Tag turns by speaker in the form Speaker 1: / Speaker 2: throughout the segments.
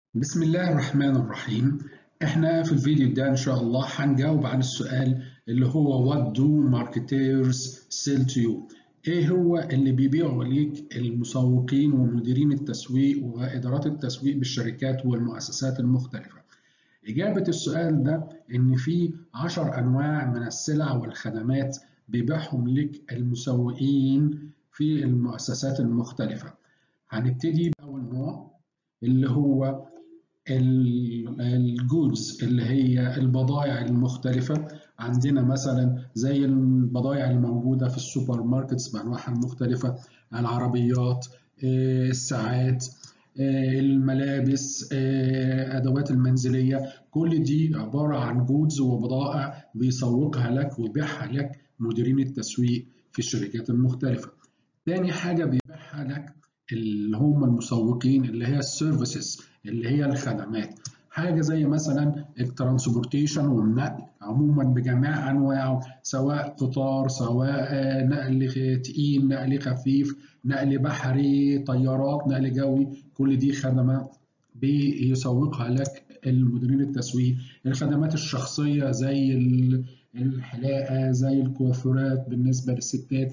Speaker 1: بسم الله الرحمن الرحيم احنا في الفيديو ده ان شاء الله هنجاوب عن السؤال اللي هو what do marketers sell to you ايه هو اللي بيبيعوا ليك المسوقين ومديرين التسويق وادارات التسويق بالشركات والمؤسسات المختلفة اجابة السؤال ده ان في عشر انواع من السلع والخدمات بيبيعهم لك المسوقين في المؤسسات المختلفة هنبتدي بأول نوع اللي هو الجودز اللي هي البضائع المختلفة عندنا مثلا زي البضائع الموجودة في السوبر ماركتس بأنواعها المختلفة العربيات الساعات الملابس أدوات المنزلية كل دي عبارة عن جودز وبضائع بيسوقها لك ويبيعها لك مديرين التسويق في الشركات المختلفة تاني حاجة بيبيعها لك اللي هم المسوقين اللي هي السيرفيسز اللي هي الخدمات حاجة زي مثلا الترانسبورتيشن والنقل عموما بجميع أنواعه سواء قطار سواء نقل تقيل نقل خفيف نقل بحري طيارات نقل جوي كل دي خدمات بيسوقها لك المديرين التسويق الخدمات الشخصية زي الحلاقة زي الكوافيرات بالنسبة للستات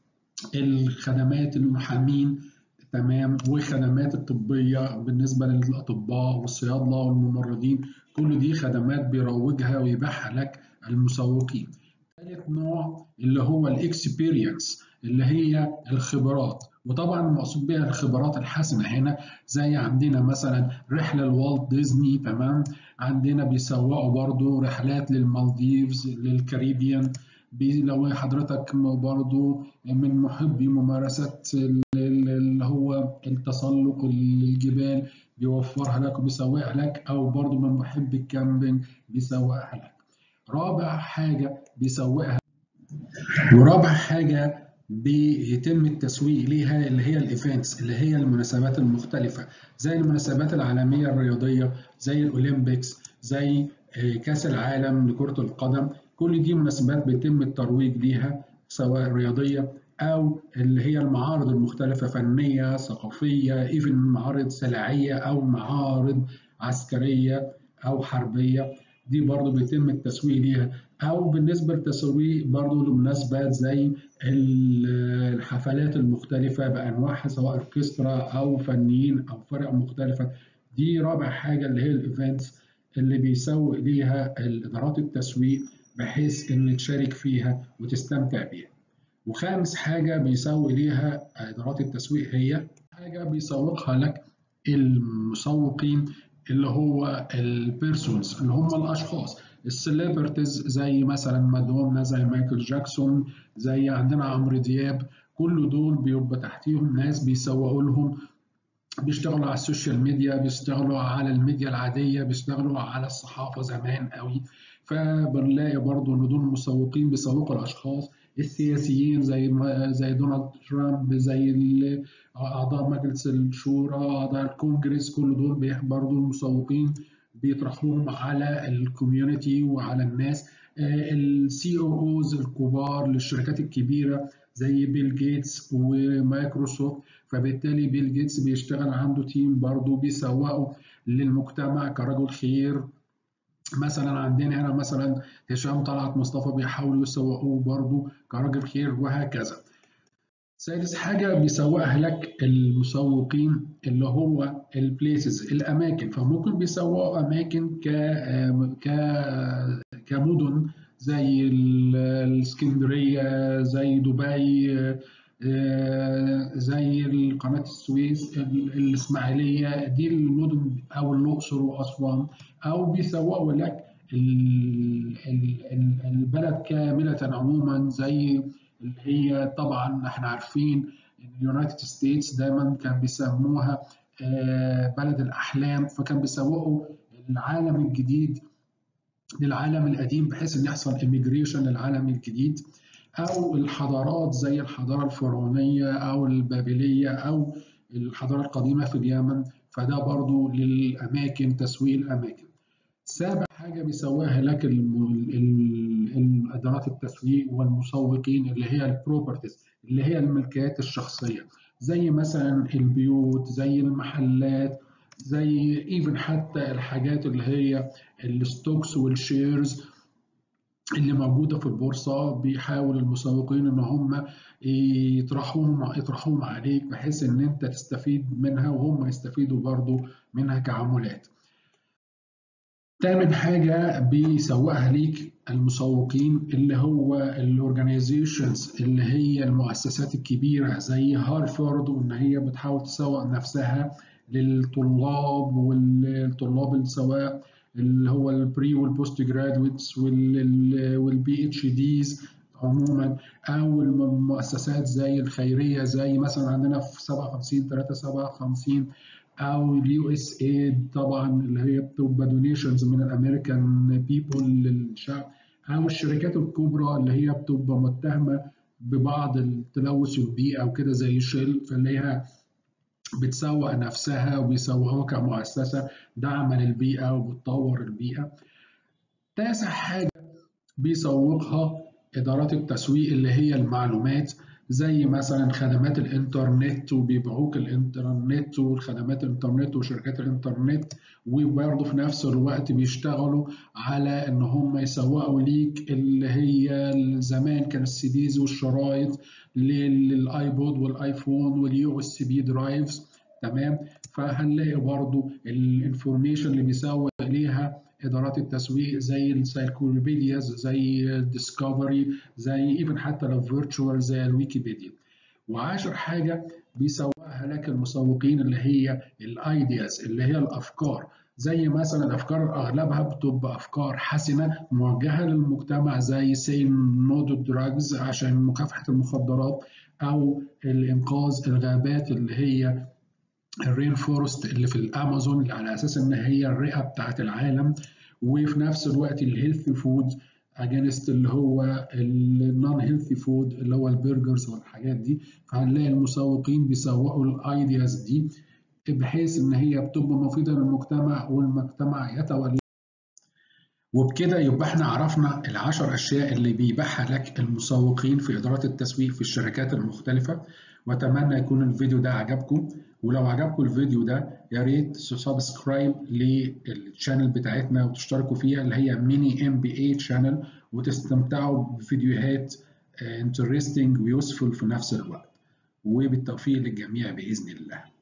Speaker 1: الخدمات المحامين تمام وخدمات الطبية بالنسبة للأطباء والصيادلة والممرضين كل دي خدمات بيروجها ويبيعها لك المسوقين ثالث نوع اللي هو الاكسبيرينس اللي هي الخبرات وطبعا المقصود بها الخبرات الحسنة هنا زي عندنا مثلا رحلة لوالت ديزني تمام عندنا بيسوقوا برضو رحلات للمالديفز للكاريبيان لو حضرتك برضو من محبي ممارسة اللي هو التسلق الجبال بيوفرها لك وبيسوقها لك أو برضو من محبي الكامبينج بيسوقها لك رابع حاجة بيسوقها ورابع حاجة بيتم التسويق ليها اللي هي الايفنتس اللي هي المناسبات المختلفة زي المناسبات العالمية الرياضية زي الأولمبيكس زي كأس العالم لكرة القدم كل دي مناسبات بيتم الترويج ليها سواء رياضية أو اللي هي المعارض المختلفة فنية ثقافية إيفن معارض سلعية أو معارض عسكرية أو حربية دي برضو بيتم التسويق ليها أو بالنسبة للتسويق برضو لمناسبات زي الحفلات المختلفة بأنواعها سواء أوركسترا أو فنيين أو فرق مختلفة دي رابع حاجة اللي هي الإيفنتس اللي بيسوق ليها الإدارات التسويق بحيث إن تشارك فيها وتستمتع بيها. وخامس حاجة بيسوق ليها إدارات التسويق هي حاجة بيسوقها لك المسوقين اللي هو البيرسونز اللي هم الأشخاص السليبرتيز زي مثلا مادونا زي مايكل جاكسون زي عندنا عمرو دياب كل دول بيبقى تحتيهم ناس بيسوقوا لهم بيشتغلوا على السوشيال ميديا بيشتغلوا على الميديا العادية بيشتغلوا على الصحافة زمان قوي فبنلاقي برضو ان دول المسوقين بيسوقوا الاشخاص السياسيين زي زي دونالد ترامب زي اعضاء مجلس الشورى اعضاء الكونجرس كل دول برضو المسوقين بيطرحوهم على الكوميونتي وعلى الناس السي او اوز الكبار للشركات الكبيره زي بيل جيتس ومايكروسوفت فبالتالي بيل جيتس بيشتغل عنده تيم برضه بيسوقوا للمجتمع كرجل خير مثلا عندنا هنا مثلا هشام طلعت مصطفى بيحاولوا يسوقوه برضه كراجل خير وهكذا ثالث حاجة بيسوقها لك المسوقين اللي هو البليسز الأماكن فممكن بيسوقوا أماكن ك ك كمدن زي الاسكندرية زي دبي زي قناة السويس الإسماعيلية دي المدن أو الأقصر وأسوان أو بيسوقوا لك البلد كاملة عموما زي اللي هي طبعا احنا عارفين اليونايتد ستيتس دايما كان بيسموها بلد الأحلام فكان بيسوقوا العالم الجديد للعالم القديم بحيث ان يحصل ايميجريشن للعالم الجديد او الحضارات زي الحضاره الفرعونيه او البابليه او الحضاره القديمه في اليمن فده برضو للاماكن تسويق الاماكن سابع حاجه بيسويها لك ادارات التسويق والمسوقين اللي هي البروبرتيز اللي هي الملكيات الشخصيه زي مثلا البيوت زي المحلات زي ايفن حتى الحاجات اللي هي الستوكس والشيرز اللي موجوده في البورصه بيحاول المسوقين ان هم يطرحوهم يطرحوهم عليك بحيث ان انت تستفيد منها وهم يستفيدوا برضو منها كعمولات. تامن حاجة بيسوقها ليك المسوقين اللي هو الاورجنايزيشنز اللي هي المؤسسات الكبيرة زي هارفارد وإن هي بتحاول تسوق نفسها للطلاب والطلاب سواء اللي هو البري والبوست جرادويتس والبي اتش ديز عموما او المؤسسات زي الخيريه زي مثلا عندنا في 57 3 57 او اليو اس ايد طبعا اللي هي بتبقى دونيشنز من الامريكان بيبول للشعب او الشركات الكبرى اللي هي بتبقى متهمه ببعض التلوث البيئه وكده زي شيل فاللي هي بتسوق نفسها وبيسوقوها كمؤسسه داعمه للبيئه وبتطور البيئه. تاسع حاجه بيسوقها ادارات التسويق اللي هي المعلومات زي مثلا خدمات الانترنت وبيبيعوك الانترنت والخدمات الانترنت وشركات الانترنت وبرضه في نفس الوقت بيشتغلوا على ان هم يسوقوا ليك اللي هي زمان كان السي ديز والشرايط للايبود والايفون واليو اس بي درايفز تمام فهنلاقي برضه الانفورميشن اللي بيسوق ليها ادارات التسويق زي السايكلوبيدياز زي ديسكفري زي ايفن حتى لو فيرتشوال زي الويكيبيديا وعاشر حاجه بيسوقها لك المسوقين اللي هي الايدياز اللي هي الافكار زي مثلا الافكار اغلبها بتبقى افكار حسنه موجهه للمجتمع زي سي نو دراجز عشان مكافحه المخدرات او الانقاذ الغابات اللي هي الرين فورست اللي في الامازون اللي على اساس ان هي الرئه بتاعت العالم وفي نفس الوقت الهيلثي فود اجينست اللي هو النون هيلثي فود اللي هو البرجرز والحاجات دي فهنلاقي المسوقين بيسوقوا الايدياز دي بحيث ان هي بتبقى مفيده للمجتمع والمجتمع يتولى وبكده يبقى احنا عرفنا العشر اشياء اللي بيبيعها لك المسوقين في اداره التسويق في الشركات المختلفه واتمنى يكون الفيديو ده عجبكم ولو عجبكم الفيديو ده يا ريت تسبسكرايب للشانل بتاعتنا وتشتركوا فيها اللي هي ميني ام بي اي شانل وتستمتعوا بفيديوهات انترستنج ويوسفول في نفس الوقت وبالتوفيق للجميع باذن الله